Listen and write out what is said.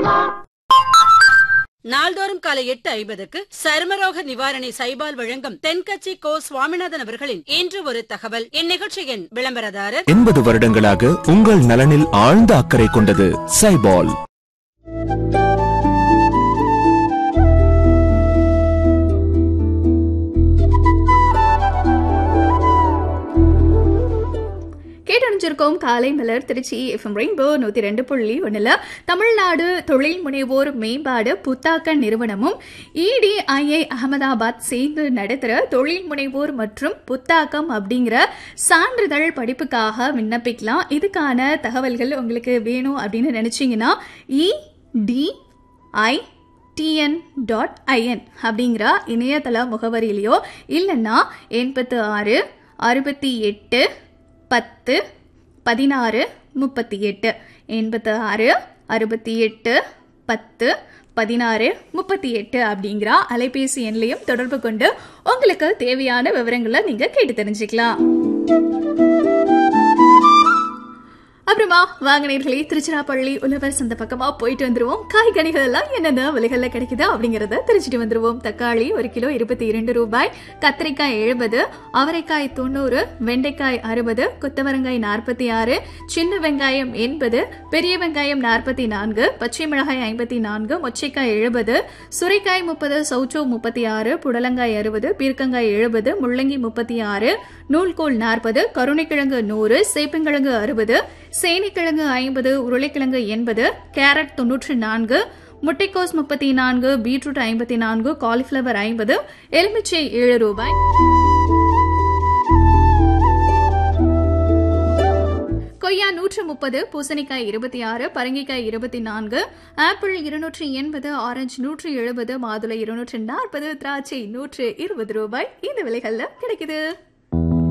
நாள்தோறும் காலை எட்டு ஐம்பதுக்கு சருமரோக நிவாரணி சைபால் வழங்கும் தென்கட்சி கோ சுவாமிநாதன் அவர்களின் இன்று ஒரு தகவல் இந்நிகழ்ச்சியின் விளம்பரதாரர் எண்பது வருடங்களாக உங்கள் நலனில் ஆழ்ந்த அக்கறை கொண்டது சைபால் கேட்டணிஞ்சிருக்கோம் காலை மலர் திருச்சி எஃப்எம் ரெயின்போ நூத்தி ரெண்டு புள்ளி ஒண்ணுல தமிழ்நாடு தொழில் முனைவோர் மேம்பாடு புத்தாக்க நிறுவனமும் இடிஐஐ அகமதாபாத் சேர்ந்து நடத்துற தொழில் முனைவோர் மற்றும் புத்தாக்கம் அப்படிங்கிற சான்றிதழ் படிப்புக்காக விண்ணப்பிக்கலாம் இதுக்கான தகவல்கள் உங்களுக்கு வேணும் அப்படின்னு நினைச்சீங்கன்னா இடிஐ டிஎன் டாட் ஐஎன் அப்படிங்கிற இணையதள முகவரியிலையோ இல்லைன்னா எண்பத்து ஆறு அறுபத்தி எட்டு பத்து பதினாறு முப்பத்தி எட்டு எண்பத்து ஆறு அறுபத்தி எட்டு பத்து பதினாறு முப்பத்தி எட்டு அப்படிங்கிற அலைபேசி எண்லையும் தொடர்பு கொண்டு உங்களுக்கு தேவையான விவரங்களை நீங்க கேட்டு தெரிஞ்சுக்கலாம் அப்புறமா வாங்கினீர்களே திருச்சிராப்பள்ளி உழவர் சந்த பக்கமா போயிட்டு வந்துருவோம் காய்கனிகள் எல்லாம் என்னென்ன விலைகள்ல கிடைக்குது அப்படிங்கறத தெரிஞ்சுட்டு வந்துருவோம் தக்காளி ஒரு கிலோ இருபத்தி இரண்டு ரூபாய் கத்திரிக்காய் எழுபது அவரைக்காய் தொண்ணூறு வெண்டைக்காய் அறுபது கொத்தவரங்காய் நாற்பத்தி ஆறு சின்ன வெங்காயம் எண்பது பெரிய வெங்காயம் நாற்பத்தி நான்கு பச்சை மிளகாய் ஐம்பத்தி நான்கு மொச்சைக்காய் எழுபது சுரைக்காய் முப்பது சௌச்சோ முப்பத்தி ஆறு புடலங்காய் அறுபது பீர்க்கங்காய் எழுபது முள்ளங்கி முப்பத்தி ஆறு நூல்கோல் நாற்பது கருணைக்கிழங்கு நூறு சேப்பங்கிழங்கு அறுபது சேனைக்கிழங்கு ஐம்பது உருளைக்கிழங்கு எண்பது கேரட் தொன்னூற்றி நான்கு முட்டைக்கோஸ் முப்பத்தி நான்கு பீட்ரூட் ஐம்பத்தி நான்கு காலிஃபிளவர் ஐம்பது எலுமிச்சை ஏழு ரூபாய் கொய்யா நூற்று முப்பது பூசணிக்காய் இருபத்தி ஆறு பரங்கிக்காய் இருபத்தி நான்கு ஆப்பிள் இருநூற்றி எண்பது ஆரஞ்சு நூற்றி எழுபது மாதுளை இருநூற்றி நாற்பது திராட்சை நூற்று இருபது ரூபாய் இந்த விலைகள்ல கிடைக்குது